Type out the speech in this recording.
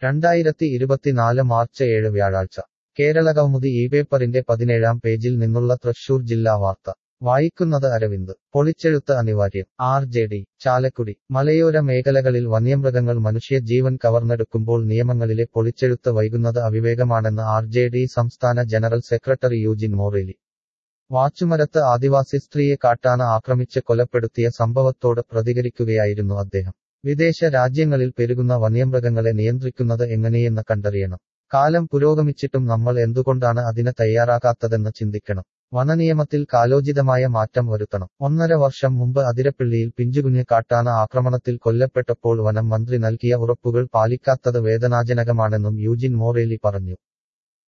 രണ്ടായിരത്തി ഇരുപത്തിനാല് മാർച്ച് ഏഴ് വ്യാഴാഴ്ച കേരളകൗമുദി ഈ പേപ്പറിന്റെ പതിനേഴാം പേജിൽ നിന്നുള്ള തൃശൂർ ജില്ലാ വാർത്ത വായിക്കുന്നത് അരവിന്ദ് പൊളിച്ചെഴുത്ത് അനിവാര്യം ആർ ജെ ഡി ചാലക്കുടി മലയോര മേഖലകളിൽ വന്യമൃഗങ്ങൾ മനുഷ്യജീവൻ കവർന്നെടുക്കുമ്പോൾ നിയമങ്ങളിലെ പൊളിച്ചെഴുത്ത് വൈകുന്നത് അവിവേകമാണെന്ന് ആർ ജെ ഡി സംസ്ഥാന ജനറൽ സെക്രട്ടറി യൂജിൻ മോറേലി വാച്ചുമരത്ത് ആദിവാസി സ്ത്രീയെ കാട്ടാന ആക്രമിച്ച് കൊലപ്പെടുത്തിയ സംഭവത്തോട് പ്രതികരിക്കുകയായിരുന്നു അദ്ദേഹം വിദേശ രാജ്യങ്ങളിൽ പെരുകുന്ന വന്യമൃഗങ്ങളെ നിയന്ത്രിക്കുന്നത് എങ്ങനെയെന്ന് കണ്ടറിയണം കാലം പുരോഗമിച്ചിട്ടും നമ്മൾ എന്തുകൊണ്ടാണ് അതിന് തയ്യാറാകാത്തതെന്ന് ചിന്തിക്കണം വനനിയമത്തിൽ കാലോചിതമായ മാറ്റം വരുത്തണം ഒന്നര വർഷം മുമ്പ് അതിരപ്പിള്ളിയിൽ പിഞ്ചുകുഞ്ഞ് കാട്ടാന ആക്രമണത്തിൽ കൊല്ലപ്പെട്ടപ്പോൾ വനം മന്ത്രി നൽകിയ ഉറപ്പുകൾ പാലിക്കാത്തത് വേദനാജനകമാണെന്നും യൂജിൻ മോറേലി പറഞ്ഞു